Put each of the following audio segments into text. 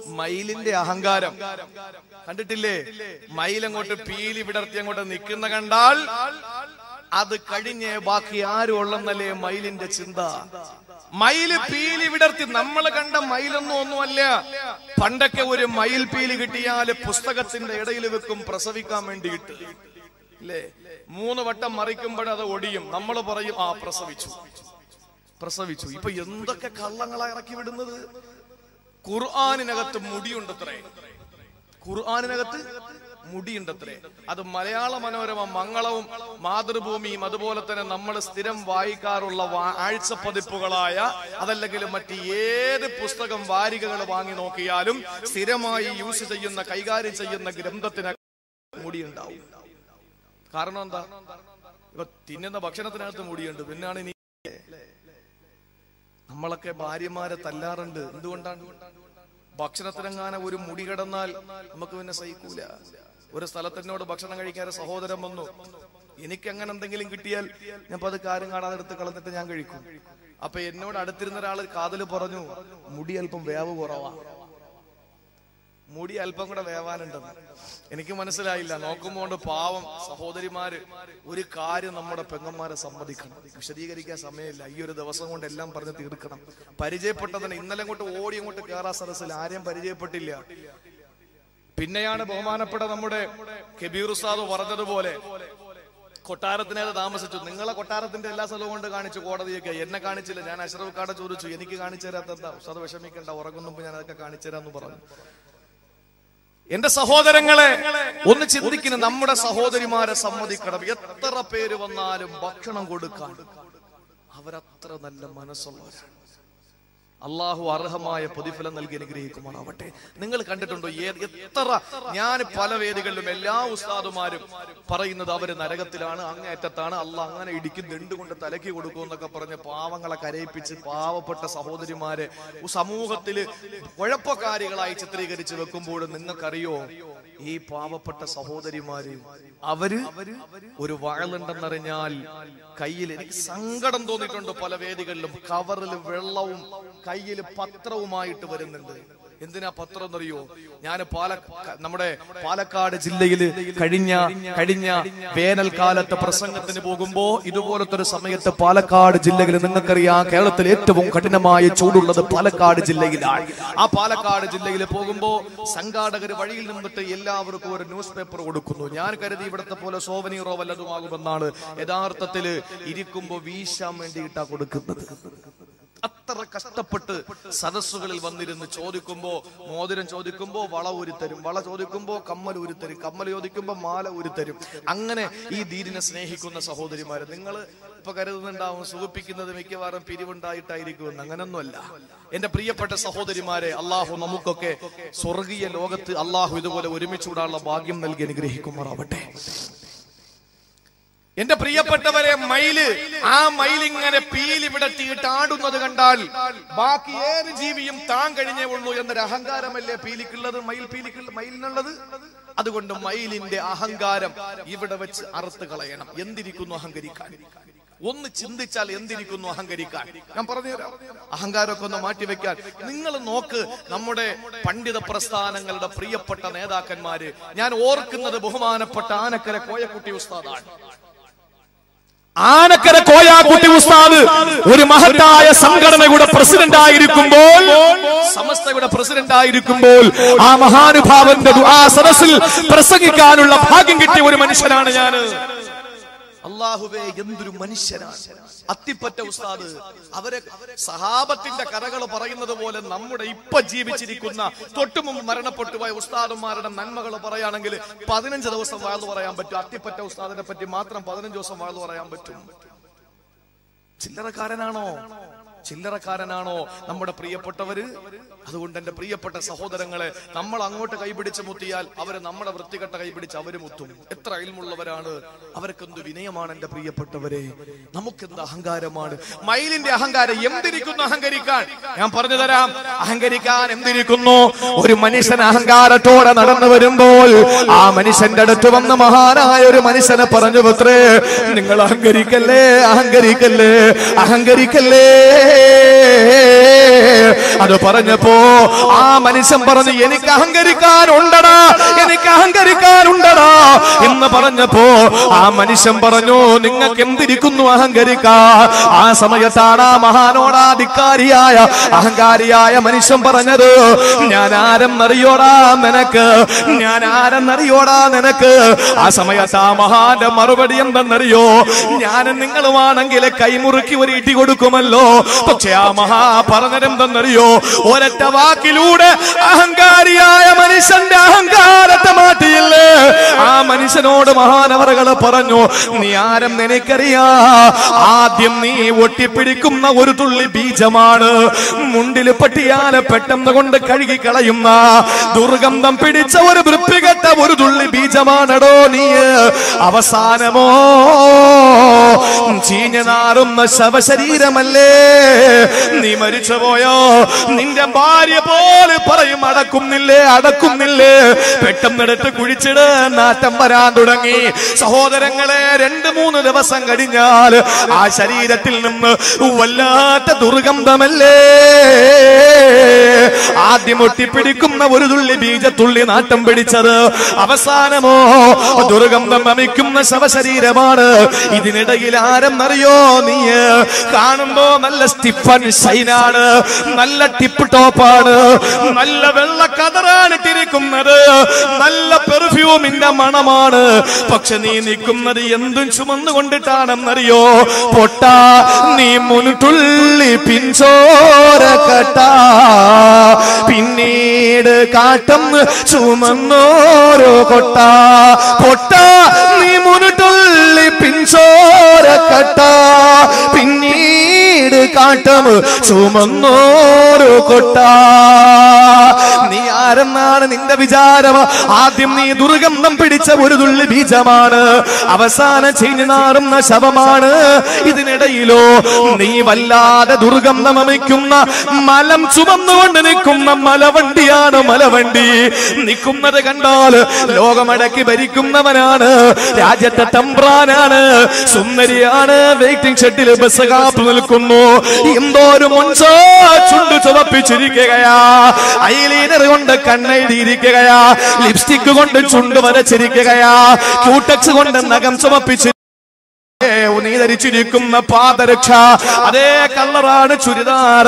മയിലിന്റെ അഹങ്കാരം കണ്ടിട്ടില്ലേ മയിലങ്ങോട്ട് പീലി വിടർത്തി അങ്ങോട്ട് നിൽക്കുന്ന കണ്ടാൽ അത് കഴിഞ്ഞേ ബാക്കി ആരും ഉള്ളെന്നല്ലേ മയിലിന്റെ ചിന്ത മയില് പീലി വിടർത്തി നമ്മൾ കണ്ട മയിലൊന്നും ഒന്നുമല്ല പണ്ടൊക്കെ ഒരു മയിൽ പീലി കിട്ടിയാല് പുസ്തകത്തിന്റെ ഇടയിൽ വെക്കും പ്രസവിക്കാൻ വേണ്ടിയിട്ട് അല്ലേ മൂന്ന് വട്ടം മറിക്കുമ്പോൾ അത് ഒടിയും നമ്മൾ പറയും ആ പ്രസവിച്ചു പ്രസവിച്ചു ഇപ്പൊ എന്തൊക്കെ കള്ളങ്ങളാ ഇറക്കി വിടുന്നത് ഖുർആാനിനകത്ത് മുടിയുണ്ടത്രേ ഖുർആാനിനകത്ത് മുടിയുണ്ടത്രേ അത് മലയാള മനോരമ മംഗളവും മാതൃഭൂമിയും അതുപോലെ തന്നെ നമ്മൾ സ്ഥിരം വായിക്കാറുള്ള വാ- ആഴ്ചപ്പതിപ്പുകളായ അതല്ലെങ്കിൽ മറ്റ് ഏത് പുസ്തകം വാരികകൾ വാങ്ങി നോക്കിയാലും സ്ഥിരമായി യൂസ് ചെയ്യുന്ന കൈകാര്യം ചെയ്യുന്ന ഗ്രന്ഥത്തിന് മുടിയുണ്ടാവും കാരണം എന്താ ഇപ്പൊ തിന്നുന്ന ഭക്ഷണത്തിനകത്ത് മുടിയുണ്ട് പിന്നാണ് ഇനി നമ്മളൊക്കെ ഭാര്യമാരെ തല്ലാറുണ്ട് എന്തുകൊണ്ടാണ് ഭക്ഷണത്തിനെങ്ങാനും ഒരു മുടി കിടന്നാൽ നമുക്ക് പിന്നെ സഹിക്കൂല ഒരു സ്ഥലത്ത് എന്നോട് ഭക്ഷണം കഴിക്കാൻ ഒരു സഹോദരൻ വന്നു എനിക്ക് അങ്ങനെ എന്തെങ്കിലും കിട്ടിയാൽ ഞാൻ അത് കാര്യം കാണാതെ എടുത്ത് കളഞ്ഞിട്ട് ഞാൻ കഴിക്കും അപ്പൊ എന്നോട് അടുത്തിരുന്ന ഒരാൾ കാതില് പറഞ്ഞു മുടി അല്പം വേവ് കുറവാ മുടി അല്പം കൂടെ വേവാനുണ്ടെന്ന് എനിക്ക് മനസ്സിലായില്ല നോക്കുമ്പോണ്ട് പാവം സഹോദരിമാര് ഒരു കാര്യം നമ്മുടെ പെങ്ങന്മാരെ സമ്മതിക്കണം വിശദീകരിക്കാൻ സമയമില്ല ഈ ഒരു ദിവസം കൊണ്ട് എല്ലാം പറഞ്ഞ് തീർക്കണം പരിചയപ്പെട്ടതിന് ഇന്നലെ അങ്ങോട്ട് ഓടി അങ്ങോട്ട് കേറാ സദസ്സിൽ ആരെയും പരിചയപ്പെട്ടില്ല പിന്നെയാണ് ബഹുമാനപ്പെട്ട നമ്മുടെ കബീർ ഉസ്താദ് പറഞ്ഞതുപോലെ കൊട്ടാരത്തിനകത്ത് താമസിച്ചു നിങ്ങളെ കൊട്ടാരത്തിന്റെ എല്ലാ സ്ഥലവും കൊണ്ട് കാണിച്ചു കോടതിയൊക്കെ എന്നെ കാണിച്ചില്ല ഞാൻ അഷ്റഫ് കാട ചോദിച്ചു എനിക്ക് കാണിച്ചു തരാത്ത എന്താ ഉസ്താദ് വിഷമിക്കണ്ട ഉറങ്ങുമ്പോ ഞാൻ അതൊക്കെ കാണിച്ചു തരാന്ന് പറഞ്ഞു എന്റെ സഹോദരങ്ങളെ ഒന്ന് ചിന്തിക്കുന്ന നമ്മുടെ സഹോദരിമാരെ സമ്മതിക്കണം എത്ര പേര് വന്നാലും ഭക്ഷണം കൊടുക്കാൻ അവരത്ര നല്ല മനസ്സുള്ളവരാണ് അള്ളാഹു അർഹമായ പ്രതിഫലം നൽകി അനുഗ്രഹിക്കുമാറാവട്ടെ നിങ്ങൾ കണ്ടിട്ടുണ്ടോ ഏ- എത്ര ഞാൻ പല വേദികളിലും എല്ലാ ഉസ്താദുമാരും പറയുന്നത് അവര് നരകത്തിലാണ് അങ്ങേറ്റത്താണ് അള്ളാഹ് അങ്ങനെ ഇടിക്കും ദണ്ട് കൊണ്ട് തലക്കി കൊടുക്കും എന്നൊക്കെ പറഞ്ഞ് പാവങ്ങളെ കരയിപ്പിച്ച് പാവപ്പെട്ട സഹോദരിമാരെ സമൂഹത്തില് കുഴപ്പക്കാരികളായി ചിത്രീകരിച്ച് വെക്കുമ്പോൾ നിങ്ങൾക്കറിയോ ഈ പാവപ്പെട്ട സഹോദരിമാര് അവര് ഒരു വാളുണ്ടെന്നറിഞ്ഞാൽ കയ്യിൽ എനിക്ക് സങ്കടം തോന്നിയിട്ടുണ്ട് പല വേദികളിലും കവറിൽ വെള്ളവും കയ്യിൽ പത്രവുമായിട്ട് വരുന്നുണ്ട് എന്തിനാ പത്രം എന്നറിയോ ഞാൻ പാല നമ്മുടെ പാലക്കാട് ജില്ലയിൽ കഴിഞ്ഞ കഴിഞ്ഞ വേനൽക്കാലത്ത് പ്രസംഗത്തിന് പോകുമ്പോ ഇതുപോലത്തെ ഒരു സമയത്ത് പാലക്കാട് ജില്ലയിൽ നിങ്ങൾക്കറിയാം കേരളത്തിൽ ഏറ്റവും കഠിനമായ ചൂടുള്ളത് പാലക്കാട് ജില്ലയിലാണ് ആ പാലക്കാട് ജില്ലയിൽ പോകുമ്പോ സംഘാടകർ വഴിയിൽ നിന്നിട്ട് എല്ലാവർക്കും ഒരു ന്യൂസ് പേപ്പർ കൊടുക്കുന്നു ഞാൻ കരുതി ഇവിടത്തെ പോലെ സോവനീറോ വല്ലതുമാകുമെന്നാണ് യഥാർത്ഥത്തില് ഇരിക്കുമ്പോ വീശാൻ വേണ്ടിയിട്ടാ കൊടുക്കുന്നത് അത്ര കഷ്ടപ്പെട്ട് സദസ്സുകളിൽ വന്നിരുന്ന് ചോദിക്കുമ്പോ മോതിരം ചോദിക്കുമ്പോ വള ഉരുത്തരും വള ചോദിക്കുമ്പോ കമ്മൽ ഉരുത്തരും കമ്മൽ ചോദിക്കുമ്പോ മാല ഉരുത്തരും അങ്ങനെ ഈ ദീനിനെ സ്നേഹിക്കുന്ന സഹോദരിമാര് നിങ്ങൾ ഇപ്പൊ കരുതുന്നുണ്ടാവും സുഖിപ്പിക്കുന്നത് മിക്കവാറും പിരിവുണ്ടായിട്ടായിരിക്കുമെന്ന് അങ്ങനൊന്നുമല്ല എന്റെ പ്രിയപ്പെട്ട സഹോദരിമാരെ അള്ളാഹു നമുക്കൊക്കെ സ്വർഗീയ ലോകത്ത് അള്ളാഹു ഇതുപോലെ ഒരുമിച്ചുകൂടാനുള്ള ഭാഗ്യം നൽകി അനുഗ്രഹിക്കുമാറാവട്ടെ എന്റെ പ്രിയപ്പെട്ടവരെ മയില് ആ മയിലിങ്ങനെ പീലി വിടത്തിയിട്ട് ആടുന്നത് കണ്ടാൽ ബാക്കി ഏത് ജീവിയും താൻ കഴിഞ്ഞേ ഉള്ളൂ എന്നൊരു അഹങ്കാരമല്ലേ പീലിക്കുള്ളത് മയിൽ പീലിക്കുള്ള മയിലിനുള്ളത് അതുകൊണ്ട് മയിലിന്റെ അഹങ്കാരം ഇവിടെ വെച്ച് അറുത്ത് കളയണം എന്തിരിക്കുന്നു അഹങ്കരിക്കാൻ ഒന്ന് ചിന്തിച്ചാൽ എന്തിരിക്കുന്നു അഹങ്കരിക്കാൻ ഞാൻ പറഞ്ഞുതരാം അഹങ്കാരമൊക്കെ ഒന്ന് മാറ്റിവെക്കാൻ നിങ്ങൾ നോക്ക് നമ്മുടെ പണ്ഡിത പ്രസ്ഥാനങ്ങളുടെ പ്രിയപ്പെട്ട നേതാക്കന്മാര് ഞാൻ ഓർക്കുന്നത് ബഹുമാനപ്പെട്ട ആനക്കര കോയക്കുട്ടി ഉസ്താദാണ് ആനക്കര കോയാക്കുട്ടി ഉസ്താദ് ഒരു മഹത്തായ സംഘടനയുടെ പ്രസിഡന്റ് ആയിരിക്കുമ്പോൾ സമസ്തയുടെ പ്രസിഡന്റ് ആയിരിക്കുമ്പോൾ ആ മഹാനുഭാവന്റെ ആ സദസ്സിൽ പ്രസംഗിക്കാനുള്ള ഭാഗ്യം കിട്ടിയ ഒരു മനുഷ്യനാണ് ഞാൻ അള്ളാഹുവേ എന്തൊരു മനുഷ്യനാണ് അത്തിപ്പറ്റ ഉസ്താദ് അവരെ സഹാബത്തിന്റെ കഥകൾ പറയുന്നത് പോലെ നമ്മുടെ ഇപ്പൊ ജീവിച്ചിരിക്കുന്ന തൊട്ടുമുമ്പ് മരണപ്പെട്ടു പോയ ഉസ്താദന്മാരുടെ നന്മകൾ പറയുകയാണെങ്കിൽ പതിനഞ്ച് ദിവസം വാഴ്ന്നു പറയാൻ പറ്റും അത്തിപ്പറ്റ ഉസ്താദിനെ പറ്റി മാത്രം പതിനഞ്ച് ദിവസം വാഴ്ന്നു പറയാൻ പറ്റും ചില്ലറക്കാരനാണോ ചില്ലറക്കാരനാണോ നമ്മുടെ പ്രിയപ്പെട്ടവര് അതുകൊണ്ട് എന്റെ പ്രിയപ്പെട്ട സഹോദരങ്ങളെ നമ്മൾ അങ്ങോട്ട് കൈപിടിച്ച് മുത്തിയാൽ അവര് നമ്മുടെ വൃത്തികെട്ട കൈപിടിച്ച് അവര് മുത്തും എത്ര അയൽമുള്ളവരാണ് അവർക്കെന്ത് വിനയമാണ് എന്റെ പ്രിയപ്പെട്ടവരെ നമുക്കെന്ത് അഹങ്കാരമാണ് മയിലിന്റെ അഹങ്കാരം എന്തിരിക്കുന്നു അഹങ്കരിക്കാൻ ഞാൻ പറഞ്ഞു തരാം അഹങ്കരിക്കാൻ എന്തിരിക്കുന്നു ഒരു മനുഷ്യൻ അഹങ്കാരത്തോടെ നടന്നു വരുമ്പോൾ ആ മനുഷ്യന്റെ അടുത്ത് വന്ന് മഹാനായ ഒരു മനുഷ്യനെ പറഞ്ഞു പത്രേ നിങ്ങൾ അഹങ്കരിക്കല്ലേ അഹങ്കരിക്കല്ലേ അഹങ്കരിക്കല്ലേ അത് പറഞ്ഞപ്പോ ആ മനുഷ്യൻ പറഞ്ഞു എനിക്ക് അഹങ്കരിക്കാനുണ്ടടാ എനിക്ക് അഹങ്കരിക്കാനുണ്ടടാ എന്ന് പറഞ്ഞപ്പോ ആ മനുഷ്യൻ പറഞ്ഞു നിങ്ങൾക്ക് എന്തിരിക്കുന്നു അഹങ്കരിക്കാ ആ സമയത്താണ് ആ മഹാനോടാധികാരിയായ അഹങ്കാരിയായ മനുഷ്യൻ പറഞ്ഞത് ഞാൻ ആരെന്നറിയോടാ നിനക്ക് ഞാൻ ആരെന്നറിയോടാ നിനക്ക് ആ സമയത്ത് ആ മഹാന്റെ മറുപടി എന്തെന്നറിയോ ഞാൻ നിങ്ങളുമാണെങ്കിൽ കൈമുറുക്കി ഒരു ഇടി കൊടുക്കുമല്ലോ പക്ഷെ ആ മഹാ പറഞ്ഞതെന്തെന്നറിയോ ഒരൊറ്റ വാക്കിലൂടെ അഹങ്കാരിയായ മനുഷ്യന്റെ അഹങ്കാരത്തെ മാറ്റിയില്ലേ ആ മനുഷ്യനോട് മഹാനവറുകള് പറഞ്ഞു നീ ആരും നിനക്കറിയാ ആദ്യം നീ ഒട്ടിപ്പിടിക്കുന്ന ഒരു തുള്ളി ബീജമാണ് മുണ്ടിൽ പട്ടിയാലെ പെട്ടെന്ന് കൊണ്ട് കഴുകി കളയുന്ന ദുർഗന്ധം പിടിച്ച ഒരു വൃത്തികെട്ട ഒരു തുള്ളി ബീജമാണടോ നീ അവസാനമോ ചീഞ്ഞ നാറുന്ന ശവശരീരമല്ലേ നീ മരിച്ചു പോയോ നിന്റെ ഭാര്യ പോലെ പറയും അടക്കുന്നില്ലേ അടക്കുന്നില്ലേ പെട്ടെന്നെടുത്ത് കുഴിച്ചിട് നാറ്റം വരാൻ തുടങ്ങി സഹോദരങ്ങളെ രണ്ട് മൂന്ന് ദിവസം കഴിഞ്ഞാൽ ആ ശരീരത്തിൽ നിന്ന് വല്ലാത്ത ദുർഗന്ധമല്ലേ ആദ്യം ഒട്ടിപ്പിടിക്കുന്ന ഒരു തുള്ളി ബീജത്തുള്ളി നാട്ടം പിടിച്ചത് അവസാനമോ ദുർഗന്ധം നമിക്കുന്ന ശവശരീരമാണ് ഇതിനിടയിൽ ആരെന്നറിയോ നീ കാണുമ്പോ നല്ല സ്റ്റിഫൻ ഷൈനാണ് നല്ല ടിപ്പ് ടോപ്പാണ് നല്ല വെള്ള കതറാണ് തിരിക്കുന്നത് നല്ല പെർഫ്യൂമിന്റെ മണമാണ് പക്ഷെ നീ നിൽക്കുന്നത് എന്തും ചുമന്നുകൊണ്ടിട്ടാണെന്നറിയോ പൊട്ട നീ മുൻതുള്ളി പിൻചോര കട്ട പിന്നീട് കാട്ടം ചുമന്നോരോ കൊട്ട പൊട്ട നീ മുൻതുള്ളി പിൻചോര കട്ട പിന്നീട് കാട്ടം ചുമന്നോരോ കൊട്ട നീ ആരെന്നാണ് നിന്റെ വിചാരം ആദ്യം നീ ദുർഗന്ധം പിടിച്ച ഒരു തുള്ളി ബീജമാണ് അവസാനം ചീഞ്ഞു നാറുന്ന ശവമാണ് ഇതിനിടയിലോ നീ വല്ലാതെ ദുർഗന്ധം അമിക്കുന്ന മലം ചുമന്നുകൊണ്ട് നിൽക്കുന്ന മലവണ്ടിയാണ് മലവണ്ടി നിൽക്കുന്നത് കണ്ടാൽ ലോകമടക്കി ഭരിക്കുന്നവനാണ് രാജ്യത്തെ തമ്പ്രാനാണ് സുന്ദരിയാണ് വെയിറ്റിംഗ് ഷെഡിൽ ബസ് കാത്തു നിൽക്കുന്നു എന്തോ ഒരു മുൻസോ ചുണ്ടു ചുവപ്പിച്ചിരിക്കുകയാ ഐലീനർ കൊണ്ട് കണ്ണെഴുതിയിരിക്കുകയാ ലിപ്സ്റ്റിക് കൊണ്ട് ചുണ്ട് വരച്ചിരിക്കുകയാ ക്യൂട്ടക്സ് കൊണ്ട് നഖം ചുമപ്പിച്ച് നീ ധരിച്ചിരിക്കുന്ന പാദരക്ഷ അതേ കളറാണ് ചുരിദാർ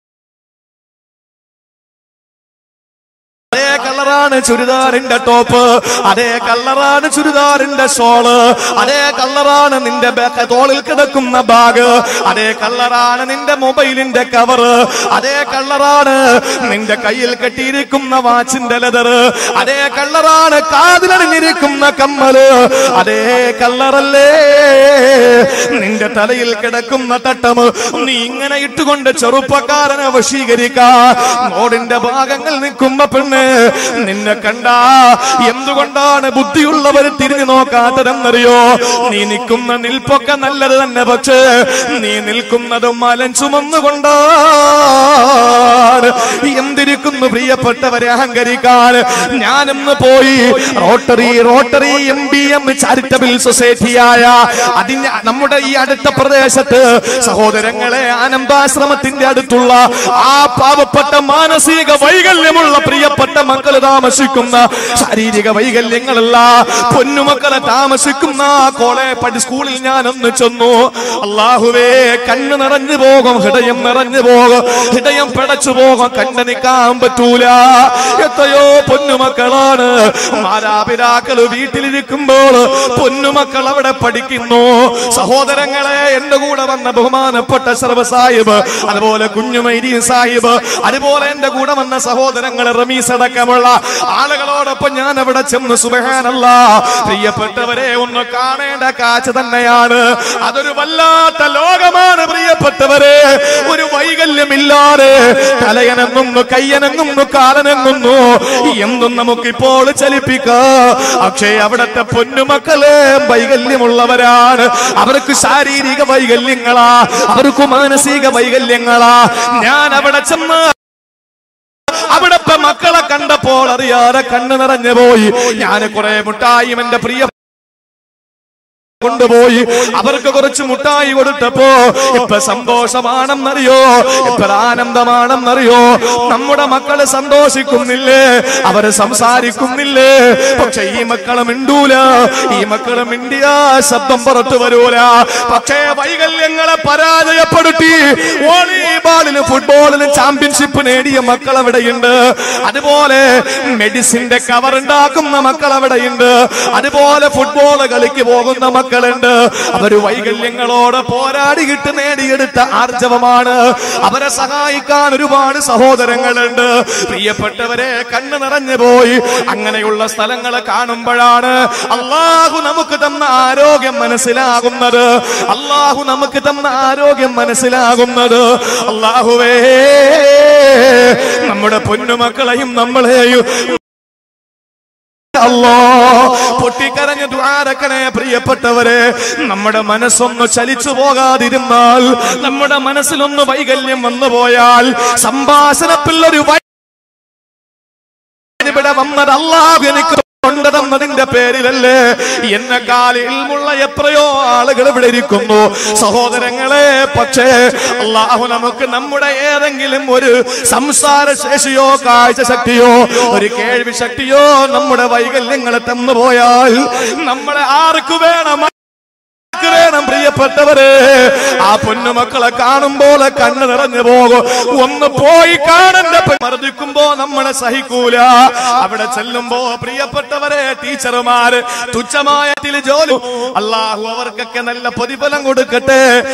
അതേ കളറാണ് ചുരിദാറിന്റെ ടോപ്പ് അതേ കളറാണ് ചുരിദാറിന്റെ ഷോള് അതേ കളറാണ് നിന്റെ ബാക്ക് തോളിൽ കിടക്കുന്ന ബാഗ് അതേ കളറാണ് നിന്റെ മൊബൈലിന്റെ കവറ് അതേ കളറാണ് നിന്റെ കയ്യിൽ കെട്ടിയിരിക്കുന്ന വാച്ചിന്റെ ലെതർ അതേ കളറാണ് കാതിലണിഞ്ഞിരിക്കുന്ന കമ്മല് അതേ കളറല്ലേ നിന്റെ തലയിൽ കിടക്കുന്ന തട്ടം നീ ഇങ്ങനെ ഇട്ടുകൊണ്ട് ചെറുപ്പക്കാരനെ വശീകരിക്കാ മോടിന്റെ ഭാഗങ്ങൾ നിൽക്കുമ്പോ പെണ്ണ് നിന്നെ കണ്ട എന്തുകൊണ്ടാണ് ബുദ്ധിയുള്ളവർ തിരിഞ്ഞു നോക്കാത്തതെന്നറിയോ നീ നിൽക്കുന്ന നിൽപ്പൊക്കെ നല്ലത് തന്നെ പക്ഷേ നീ നിൽക്കുന്നത് മലൻ ചുമന്നുകൊണ്ടാണ് എന്തിരിക്കുന്നു പ്രിയപ്പെട്ടവരെ അഹങ്കരിക്കാൻ ഞാനിന്ന് പോയി rotary rotary M B M charitable സൊസൈറ്റിയായ അതിന് നമ്മുടെ ഈ അടുത്ത പ്രദേശത്ത് സഹോദരങ്ങളെ ആനന്ദാശ്രമത്തിന്റെ അടുത്തുള്ള ആ പാവപ്പെട്ട മാനസിക വൈകല്യമുള്ള പ്രിയപ്പെട്ട മക്കൾ താമസിക്കുന്ന ശാരീരിക വൈകല്യങ്ങളല്ല പൊന്നുമക്കളെ താമസിക്കുന്ന കോളേ പഠി സ്കൂളിൽ ഞാൻ ഒന്ന് ചെന്നു അള്ളാഹുവേ കണ്ണ് നിറഞ്ഞു പോകും ഹൃദയം നിറഞ്ഞു പോകും ഹൃദയം പിടച്ചു പോകും കണ്ണ് നിൽക്കാൻ പറ്റൂല എത്രയോ പൊന്നുമക്കളാണ് മാതാപിതാക്കൾ വീട്ടിലിരിക്കുമ്പോൾ പൊന്നുമക്കൾ അവിടെ പഠിക്കുന്നു സഹോദരങ്ങളെ എന്റെ കൂടെ വന്ന ബഹുമാനപ്പെട്ട സർവ സാഹിബ് അതുപോലെ കുഞ്ഞുമൈരി സാഹിബ് അതുപോലെ എന്റെ കൂടെ വന്ന സഹോദരങ്ങൾ റമീസ് അടക്കമുള്ള ആളുകളോടൊപ്പം ഞാൻ അവിടെ ചെന്ന് സുബഹാനല്ല പ്രിയപ്പെട്ടവരെ ഒന്ന് കാണേണ്ട കാഴ്ച തന്നെയാണ് അതൊരു വല്ലാത്ത ലോകമാണ് പ്രിയപ്പെട്ടവരെ ഒരു വൈകല്യമില്ലാതെ തലയനങ്ങുന്നു കയ്യനങ്ങുന്നു കാലനങ്ങുന്നു എന്തും നമുക്കിപ്പോൾ ചലിപ്പിക്കാം പക്ഷേ അവിടത്തെ പൊന്നുമക്കളെ വൈകല്യമുള്ളവരാണ് അവർക്ക് ശാരീരിക വൈകല്യങ്ങളാ അവർക്ക് മാനസിക വൈകല്യങ്ങളാ ഞാൻ അവിടെ ചെന്ന് അവിടത്തെ മക്കളെ കണ്ടപ്പോൾ അറിയാതെ കണ്ണു നിറഞ്ഞു പോയി ഞാൻ കുറെ മുട്ടായും എന്റെ പ്രിയ കൊണ്ടുപോയി അവർക്ക് കുറച്ച് മുട്ടായി കൊടുത്തപ്പോ ഇപ്പൊ സന്തോഷമാണെന്നറിയോ ഇപ്പൊ ആനന്ദമാണെന്നറിയോ നമ്മുടെ മക്കള് സന്തോഷിക്കുന്നില്ലേ അവര് സംസാരിക്കുന്നില്ലേ പക്ഷെ ഈ മക്കളെ മിണ്ടൂല ഈ മക്കളെ മിണ്ടിയ ശബ്ദം പുറത്തു വരൂല പക്ഷേ വൈകല്യങ്ങളെ പരാജയപ്പെടുത്തി വോളിബോളിന് ഫുട്ബോളിന് ചാമ്പ്യൻഷിപ്പ് നേടിയ മക്കൾ അവിടെയുണ്ട് അതുപോലെ മെഡിസിന്റെ കവർ ഉണ്ടാക്കുന്ന മക്കൾ അവിടെയുണ്ട് അതുപോലെ ഫുട്ബോൾ കളിക്ക് പോകുന്ന മക്കളുണ്ട് അവര് വൈകല്യങ്ങളോട് പോരാടിയിട്ട് നേടിയെടുത്ത ആർജവമാണ് അവരെ സഹായിക്കാൻ ഒരുപാട് സഹോദരങ്ങളുണ്ട് പ്രിയപ്പെട്ടവരെ കണ്ണു നിറഞ്ഞു പോയി അങ്ങനെയുള്ള സ്ഥലങ്ങളെ കാണുമ്പോഴാണ് അള്ളാഹു നമുക്ക് തന്ന ആരോഗ്യം മനസ്സിലാകുന്നത് അള്ളാഹു നമുക്ക് തന്ന ആരോഗ്യം മനസ്സിലാകുന്നത് അള്ളാഹുവേ നമ്മുടെ പൊന്നുമക്കളെയും നമ്മളെയും അല്ലോ പൊട്ടിക്കരഞ്ഞ് ദ്വാരക്കണേ പ്രിയപ്പെട്ടവരെ നമ്മുടെ മനസ്സൊന്ന് ചലിച്ചു പോകാതിരുന്നാൽ നമ്മുടെ മനസ്സിലൊന്ന് വൈകല്യം വന്നു പോയാൽ സംഭാഷണത്തിൽ ഒരു വൈ- ഇവിടെ വന്നത് അള്ളാഹു എനിക്ക് കൊണ്ടതെന്നതിന്റെ പേരിലല്ലേ എന്നെക്കാൾ ഇൽമുള്ള എത്രയോ ആളുകൾ ഇവിടെ ഇരിക്കുന്നു സഹോദരങ്ങളെ പക്ഷേ അള്ളാഹു നമുക്ക് നമ്മുടെ ഏതെങ്കിലും ഒരു സംസാര ശേഷിയോ കാഴ്ച ശക്തിയോ ഒരു കേൾവി ശക്തിയോ നമ്മുടെ വൈകല്യങ്ങളെ തന്നു പോയാൽ നമ്മളെ ആർക്ക് വേണം ആർക്ക് വേണം പ്രിയപ്പെട്ടവരെ ആ പൊന്നുമക്കളെ കാണുമ്പോൾ കണ്ണു നിറഞ്ഞു പോകും ഒന്ന് പോയി കാണണ്ട മർദ്ദിക്കുമ്പോ നമ്മളെ സഹിക്കൂല അവിടെ ചെല്ലുമ്പോ പ്രിയപ്പെട്ടവരെ ടീച്ചർമാര് തുച്ഛമായ തില് ജോലി അള്ളാഹു അവർക്കൊക്കെ നല്ല പ്രതിഫലം കൊടുക്കട്ടെ